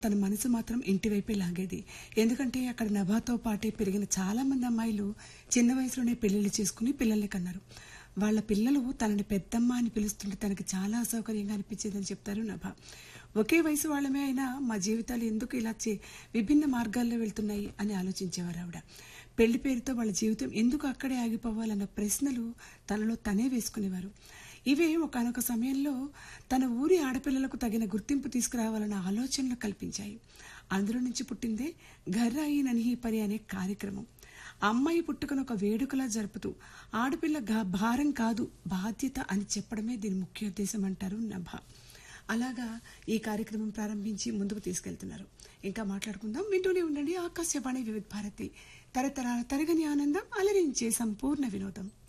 తన మనసు మాత్రం ఇంటి వైపే లాగేది ఎందుకంటే అక్కడ నభాతో పాటే పెరిగిన చాలా మంది అమ్మాయిలు చిన్న వయసులోనే పెళ్లిళ్ళు చేసుకుని పిల్లల్ని కన్నారు వాళ్ళ పిల్లలు తనని పెద్దమ్మ అని పిలుస్తుంటే తనకి చాలా అసౌకర్యంగా అనిపించేదని చెప్తారు నభ ఒకే వయసు వాళ్ళమే అయినా మా జీవితాలు ఎందుకు ఇలా చే విభిన్న మార్గాల్లో వెళ్తున్నాయి అని ఆలోచించేవారు ఆవిడ పెళ్లి పేరుతో వాళ్ళ జీవితం ఎందుకు అక్కడే ఆగిపోవాలన్న ప్రశ్నలు తనలో తనే వేసుకునేవారు ఇవే ఒకనొక సమయంలో తన ఊరి ఆడపిల్లలకు తగిన గుర్తింపు తీసుకురావాలన్న ఆలోచనలు కల్పించాయి అందులో నుంచి పుట్టిందే ఘర్రాయి నన్హీ పరి అనే కార్యక్రమం అమ్మాయి పుట్టుకను ఒక వేడుకలా జరుపుతూ ఆడపిల్ల గా- భారం కాదు బాధ్యత అని చెప్పడమే దీని ముఖ్య ఉద్దేశం అంటారు నభ అలాగా ఈ కార్యక్రమం ప్రారంభించి ముందుకు తీసుకెళ్తున్నారు ఇంకా మాట్లాడుకుందాం వింటూనే ఉండండి ఆకాశవాణి వివిధ భారతి తరతరాల తరగని ఆనందం అలరించే సంపూర్ణ వినోదం